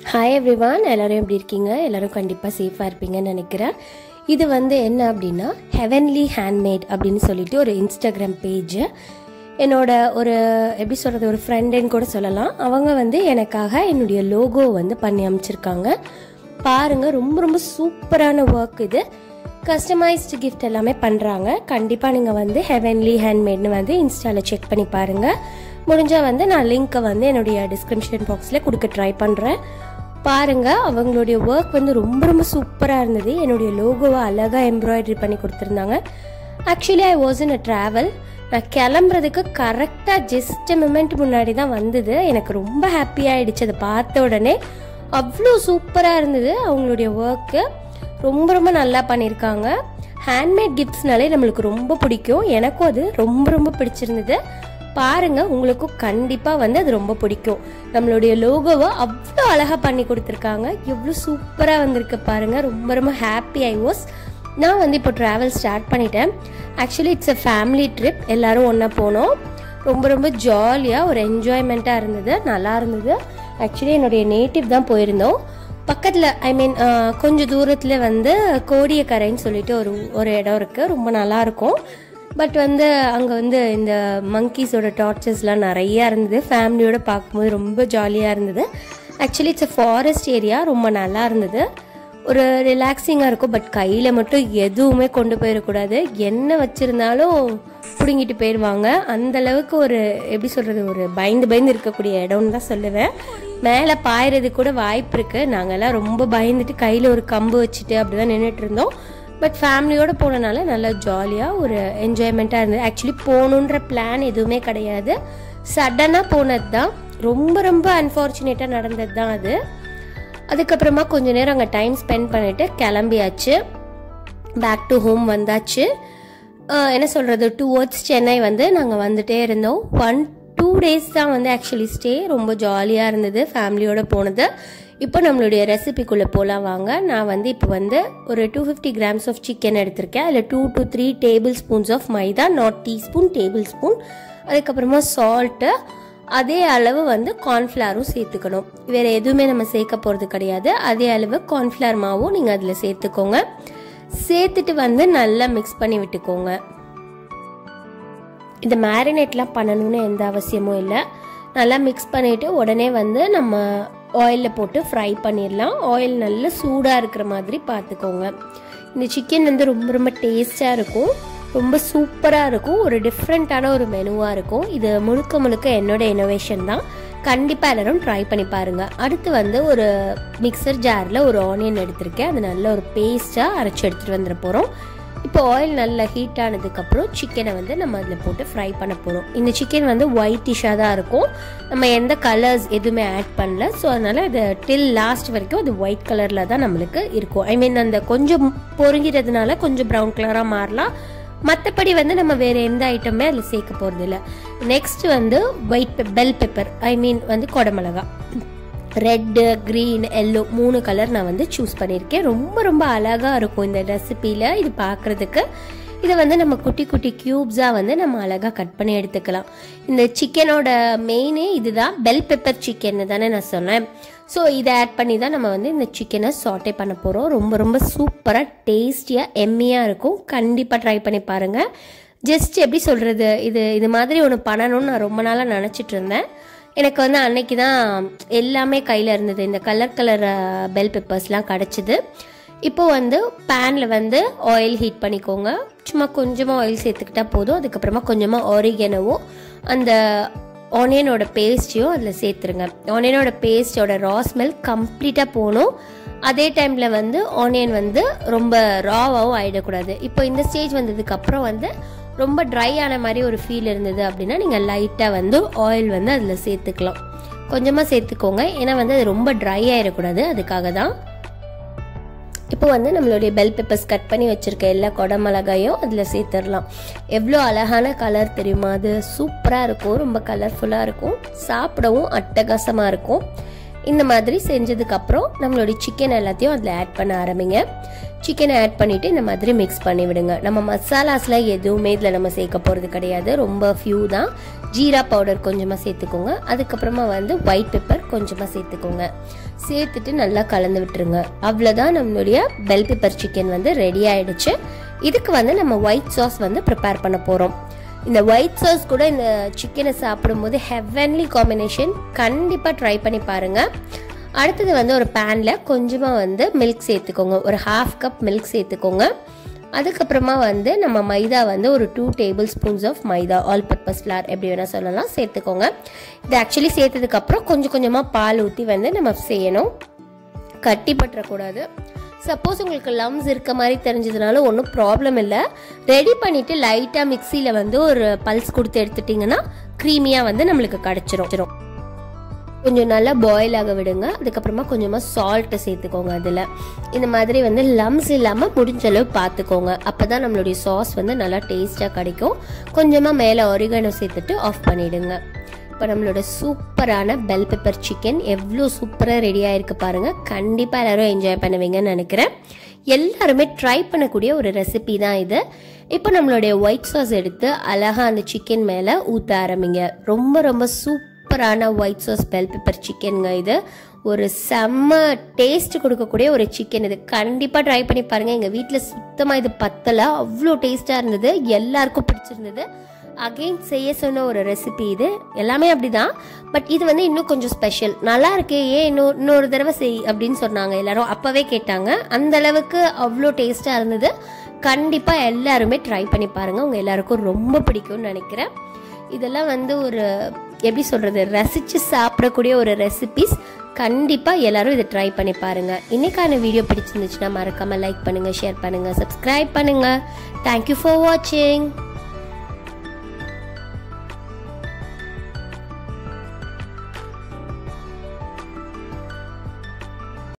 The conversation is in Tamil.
ஹாய் எவ்ரிவான் எல்லாரும் எப்படி இருக்கீங்க எல்லாரும் கண்டிப்பாக சேஃபாக இருப்பீங்கன்னு நினைக்கிறேன் இது வந்து என்ன அப்படின்னா ஹெவன்லி ஹேண்ட்மேட் அப்படின்னு சொல்லிட்டு ஒரு இன்ஸ்டாகிராம் பேஜ் என்னோட ஒரு எப்படி சொல்கிறது ஒரு ஃப்ரெண்டுன்னு கூட சொல்லலாம் அவங்க வந்து எனக்காக என்னுடைய லோகோ வந்து பண்ணி அமைச்சிருக்காங்க பாருங்கள் ரொம்ப ரொம்ப சூப்பரான ஒர்க் இது கஸ்டமைஸ்டு கிஃப்ட் எல்லாமே பண்ணுறாங்க கண்டிப்பாக நீங்கள் வந்து ஹெவன்லி ஹேண்ட்மேட்னு வந்து இன்ஸ்டாவில் செக் பண்ணி பாருங்கள் முடிஞ்சால் வந்து நான் லிங்க்கை வந்து என்னுடைய டிஸ்கிரிப்ஷன் பாக்ஸில் கொடுக்க ட்ரை பண்ணுறேன் பாருங்கள் அவங்களுடைய ஒர்க் வந்து ரொம்ப ரொம்ப சூப்பராக இருந்தது என்னுடைய லோகோவை அழகாக எம்ப்ராய்டரி பண்ணி கொடுத்துருந்தாங்க actually I was in a travel நான் கிளம்புறதுக்கு கரெக்டாக ஜஸ்ட் மூமெண்ட் முன்னாடி தான் வந்தது எனக்கு ரொம்ப ஹாப்பி ஆயிடுச்சு அதை பார்த்த உடனே அவ்வளோ சூப்பராக இருந்தது அவங்களுடைய ஒர்க்கு ரொம்ப ரொம்ப நல்லா பண்ணியிருக்காங்க ஹேண்ட்மேட் கிஃப்ட்ஸ்னாலே நம்மளுக்கு ரொம்ப பிடிக்கும் எனக்கும் அது ரொம்ப ரொம்ப பிடிச்சிருந்தது பாருங்க உங்களுக்கும் கண்டிப்பாக வந்து அது ரொம்ப பிடிக்கும் நம்மளுடைய லோகோவை அவ்வளோ அழகாக பண்ணி கொடுத்துருக்காங்க எவ்வளோ சூப்பராக வந்திருக்கு பாருங்க ரொம்ப ரொம்ப ஹாப்பி ஐ வாஸ் நான் வந்து இப்போ ட்ராவல் ஸ்டார்ட் பண்ணிட்டேன் actually it's a family trip எல்லாரும் ஒன்றா போனோம் ரொம்ப ரொம்ப ஜாலியாக ஒரு என்ஜாய்மெண்ட்டாக இருந்தது நல்லா இருந்தது ஆக்சுவலி என்னுடைய நேட்டிவ் தான் போயிருந்தோம் பக்கத்தில் ஐ மீன் கொஞ்சம் தூரத்தில் வந்து கோடியக்கரைன்னு சொல்லிட்டு ஒரு ஒரு இடம் இருக்குது ரொம்ப நல்லாயிருக்கும் பட் வந்து அங்கே வந்து இந்த மங்கீஸோட டார்ச்சர்ஸ்லாம் நிறையா இருந்தது ஃபேமிலியோட பார்க்கும்போது ரொம்ப ஜாலியாக இருந்தது actually it's a forest area ரொம்ப நல்லா இருந்தது ஒரு ரிலாக்ஸிங்காக இருக்கும் பட் கையில் மட்டும் எதுவுமே கொண்டு போயிடக்கூடாது என்ன வச்சுருந்தாலும் பிடுங்கிட்டு போயிடுவாங்க அந்த அளவுக்கு ஒரு எப்படி சொல்கிறது ஒரு பயந்து பயந்து இருக்கக்கூடிய இடம்னு தான் சொல்லுவேன் மேலே பாயறது கூட வாய்ப்பு இருக்குது நாங்கள்லாம் ரொம்ப பயந்துட்டு கையில் ஒரு கம்பு வச்சுட்டு அப்படி தான் நின்றுட்டு இருந்தோம் பட் ஃபேமிலியோடு போனனால நல்லா ஜாலியாக ஒரு என்ஜாய்மெண்ட்டாக இருந்தது ஆக்சுவலி போகணுன்ற பிளான் எதுவுமே கிடையாது சடனாக போனது தான் ரொம்ப ரொம்ப அன்ஃபார்ச்சுனேட்டாக நடந்தது தான் அது அதுக்கப்புறமா கொஞ்ச நேரம் அங்கே டைம் ஸ்பெண்ட் பண்ணிவிட்டு கிளம்பியாச்சு பேக் டு ஹோம் வந்தாச்சு என்ன சொல்கிறது டுவர்ட்ஸ் சென்னை வந்து நாங்கள் வந்துட்டே இருந்தோம் ஒன் டூ டேஸ் தான் வந்து ஆக்சுவலி ஸ்டே ரொம்ப ஜாலியாக இருந்தது ஃபேமிலியோடு போனது இப்போ நம்மளுடைய ரெசிபிக்குள்ளே போகலாம் வாங்க நான் வந்து இப்போ வந்து ஒரு two fifty grams of chicken எடுத்திருக்கேன் அதில் two to three tablespoons of maida not teaspoon tablespoon அதுக்கப்புறமா சால்ட்டு அதே அளவு வந்து கார்ன்ஃப்ளவரும் சேர்த்துக்கணும் வேறு எதுவுமே நம்ம சேர்க்க போகிறது கிடையாது அதே அளவு கார்ன்ஃப்ளவர் மாவும் நீங்கள் அதில் சேர்த்துக்கோங்க சேர்த்துட்டு வந்து நல்லா மிக்ஸ் பண்ணி விட்டுக்கோங்க இந்த மேரினேட்லாம் பண்ணணும்னு எந்த அவசியமும் இல்லை நல்லா மிக்ஸ் பண்ணிவிட்டு உடனே வந்து நம்ம ஆயிலில் போட்டு ஃப்ரை பண்ணிடலாம் ஆயில் நல்லா சூடாக இருக்கிற மாதிரி பார்த்துக்கோங்க இந்த சிக்கன் வந்து ரொம்ப ரொம்ப டேஸ்டாக இருக்கும் ரொம்ப சூப்பராக இருக்கும் ஒரு டிஃப்ரெண்ட்டான ஒரு மெனுவாக இருக்கும் இது முழுக்க முழுக்க என்னோட இனோவேஷன் தான் கண்டிப்பாக எல்லாரும் ட்ரை பண்ணி பாருங்கள் அடுத்து வந்து ஒரு மிக்சர் ஜாரில் ஒரு ஆனியன் எடுத்திருக்கேன் அது நல்ல ஒரு பேஸ்ட்டாக அரைச்சி எடுத்துகிட்டு வந்துட போகிறோம் இப்போ ஆயில் நல்லா ஹீட் ஆனதுக்கப்புறம் சிக்கனை வந்து நம்ம அதில் போட்டு ஃப்ரை பண்ண போகிறோம் இந்த சிக்கன் வந்து ஒயிட்டிஷாக தான் இருக்கும் நம்ம எந்த கலர்ஸ் எதுவுமே ஆட் பண்ணல ஸோ அதனால் இது டில் லாஸ்ட் வரைக்கும் அது ஒயிட் கலரில் தான் நம்மளுக்கு இருக்கும் ஐ மீன் அந்த கொஞ்சம் பொறுங்கிறதுனால கொஞ்சம் ப்ரௌன் கலராக மாறலாம் மற்றபடி வந்து நம்ம வேறு எந்த ஐட்டமே அதில் சேர்க்க போகிறது இல்லை நெக்ஸ்ட் வந்து white pep bell pepper I mean வந்து கொடமிளகா ரெட்டு க்ரீன் எல்லோ மூணு கலர் நான் வந்து சூஸ் பண்ணியிருக்கேன் ரொம்ப ரொம்ப அழகாக இருக்கும் இந்த ரெசிப்பியில் இது பார்க்குறதுக்கு இதை வந்து நம்ம குட்டி குட்டி க்யூப்ஸாக வந்து நம்ம அழகாக கட் பண்ணி எடுத்துக்கலாம் இந்த சிக்கனோட மெயினே இதுதான் பெல் பெப்பர் சிக்கன் தானே நான் சொன்னேன் ஸோ இதை ஆட் பண்ணி தான் நம்ம வந்து இந்த சிக்கனை சாட்டே பண்ண போகிறோம் ரொம்ப ரொம்ப சூப்பராக டேஸ்டியாக எம்மியாக இருக்கும் கண்டிப்பாக ட்ரை பண்ணி பாருங்கள் ஜஸ்ட் எப்படி சொல்கிறது இது இது மாதிரி ஒன்று பண்ணணும்னு நான் ரொம்ப நாளாக நினச்சிட்டு இருந்தேன் எனக்கு வந்து அன்னைக்கு தான் எல்லாமே கையில் இருந்தது இந்த கலர் கலர் பெல் பெப்பர்ஸ்லாம் கிடச்சிது இப்போ வந்து பேனில் வந்து ஆயில் ஹீட் பண்ணிக்கோங்க சும்மா கொஞ்சமாக ஆயில் சேர்த்துக்கிட்டா போதும் அதுக்கப்புறமா கொஞ்சமாக ஆரிகனவும் அந்த ஆனியனோட பேஸ்ட்டையும் அதில் சேர்த்துருங்க ஆனியனோட பேஸ்டோட ரா ஸ்மெல் கம்ப்ளீட்டாக போகணும் அதே டைமில் வந்து ஆனியன் வந்து ரொம்ப ராவாகவும் ஆகிடக்கூடாது இப்போ இந்த ஸ்டேஜ் வந்ததுக்கப்புறம் வந்து ரொம்ப ட்ரை ஆன மாதிரி ஒரு ஃபீல் இருந்தது அப்படின்னா நீங்கள் லைட்டாக வந்து ஆயில் வந்து அதில் சேர்த்துக்கலாம் கொஞ்சமாக சேர்த்துக்கோங்க ஏன்னா வந்து அது ரொம்ப ட்ரை ஆகிடக்கூடாது அதுக்காக தான் இப்போ வந்து நம்மளுடைய பெல் பெப்பர்ஸ் கட் பண்ணி வச்சுருக்க எல்லா குடமிளகாயும் அதில் சேர்த்துடலாம் எவ்வளோ அழகான கலர் தெரியுமா அது சூப்பராக இருக்கும் ரொம்ப கலர்ஃபுல்லாக இருக்கும் சாப்பிடவும் அட்டகாசமாக இருக்கும் இந்த மாதிரி செஞ்சதுக்கப்புறம் நம்மளுடைய சிக்கன் எல்லாத்தையும் அதில் ஆட் பண்ண ஆரம்பிங்க சிக்கனை ஆட் பண்ணிவிட்டு இந்த மாதிரி மிக்ஸ் பண்ணி விடுங்க நம்ம மசாலாஸ்லாம் எதுவுமே இதில் நம்ம சேர்க்க போகிறது கிடையாது ரொம்ப ஃபியூ தான் ஜீரா பவுடர் கொஞ்சமாக சேர்த்துக்கோங்க அதுக்கப்புறமா வந்து ஒயிட் பெப்பர் கொஞ்சமாக சேர்த்துக்கோங்க சேர்த்துட்டு நல்லா கலந்து விட்டுருங்க அவ்வளோதான் நம்மளுடைய பெல் பெப்பர் சிக்கன் வந்து ரெடி ஆயிடுச்சு இதுக்கு வந்து நம்ம ஒயிட் சாஸ் வந்து ப்ரிப்பேர் பண்ண போகிறோம் இந்த ஒயிட் சாஸ் கூட இந்த சிக்கனை சாப்பிடும்போது ஹெவன்லி காம்பினேஷன் கண்டிப்பாக ட்ரை பண்ணி பாருங்கள் அடுத்தது வந்து ஒரு பேனில் கொஞ்சமாக வந்து மில்க் சேர்த்துக்கோங்க ஒரு ஹாஃப் கப் மில்க் சேர்த்துக்கோங்க அதுக்கப்புறமா வந்து நம்ம மைதா வந்து ஒரு two tablespoons of maida all purpose flour எப்படி வேணால் சொல்லலாம் சேர்த்துக்கோங்க இது ஆக்சுவலி சேர்த்ததுக்கப்புறம் கொஞ்சம் கொஞ்சமாக பால் ஊற்றி வந்து நம்ம செய்யணும் கட்டி பற்றக்கூடாது சப்போஸ் உங்களுக்கு லம்ஸ் இருக்க மாதிரி தெரிஞ்சதுனால ஒன்றும் ப்ராப்ளம் இல்லை ரெடி பண்ணிவிட்டு லைட்டாக மிக்சியில் வந்து ஒரு பல்ஸ் கொடுத்து எடுத்துட்டிங்கன்னா க்ரீமியாக வந்து நம்மளுக்கு கிடச்சிரும் கொஞ்சம் நல்லா பாயில் ஆக விடுங்க அதுக்கப்புறமா கொஞ்சமாக சால்ட்டு சேர்த்துக்கோங்க அதில் இந்த மாதிரி வந்து லம்ஸ் இல்லாமல் முடிஞ்ச அளவு பார்த்துக்கோங்க அப்போ தான் நம்மளுடைய சாஸ் வந்து நல்லா டேஸ்ட்டாக கிடைக்கும் கொஞ்சமாக மேலே ஒரிகனோ சேர்த்துட்டு ஆஃப் பண்ணிவிடுங்க இப்போ நம்மளோட சூப்பரான பெல் பெப்பர் சிக்கன் எவ்வளோ சூப்பராக ரெடி ஆயிருக்கு பாருங்கள் கண்டிப்பாக எல்லோரும் என்ஜாய் பண்ணுவீங்கன்னு நினைக்கிறேன் எல்லாருமே ட்ரை பண்ணக்கூடிய ஒரு ரெசிபி தான் இது இப்போ நம்மளுடைய ஒயிட் சாஸ் எடுத்து அழகாக அந்த சிக்கன் மேலே ஊற்ற ஆரம்பிங்க ரொம்ப ரொம்ப சூப்பரான ஒயிட் சாஸ் பெல் பெப்பர் சிக்கனுங்க இது ஒரு செம்ம டேஸ்ட் கொடுக்கக்கூடிய ஒரு சிக்கன் இது கண்டிப்பாக ட்ரை பண்ணி பாருங்கள் எங்கள் வீட்டில் சுத்தமாக இது பத்தலை அவ்வளோ டேஸ்ட்டாக இருந்தது எல்லாருக்கும் பிடிச்சிருந்தது அகெயின் செய்ய சொன்ன ஒரு ரெசிபி இது எல்லாமே அப்படிதான் பட் இது வந்து இன்னும் கொஞ்சம் ஸ்பெஷல் நல்லா இருக்கே ஏன் இன்னொரு இன்னொரு தடவை செய் அப்படின்னு சொன்னாங்க எல்லாரும் அப்பவே கேட்டாங்க அந்த அளவுக்கு அவ்வளோ டேஸ்டா இருந்தது கண்டிப்பா எல்லாருமே ட்ரை பண்ணி பாருங்க உங்க எல்லாருக்கும் ரொம்ப பிடிக்கும்னு நினைக்கிறேன் இதெல்லாம் வந்து ஒரு எப்படி சொல்றது ரசிச்சு சாப்பிடக்கூடிய ஒரு ரெசிபிஸ் கண்டிப்பா எல்லாரும் இதை ட்ரை பண்ணி பாருங்க இன்னைக்கான வீடியோ பிடிச்சிருந்துச்சுன்னா மறக்காம லைக் பண்ணுங்க ஷேர் பண்ணுங்க சப்ஸ்கிரைப் பண்ணுங்க தேங்க்யூ ஃபார் வாட்சிங்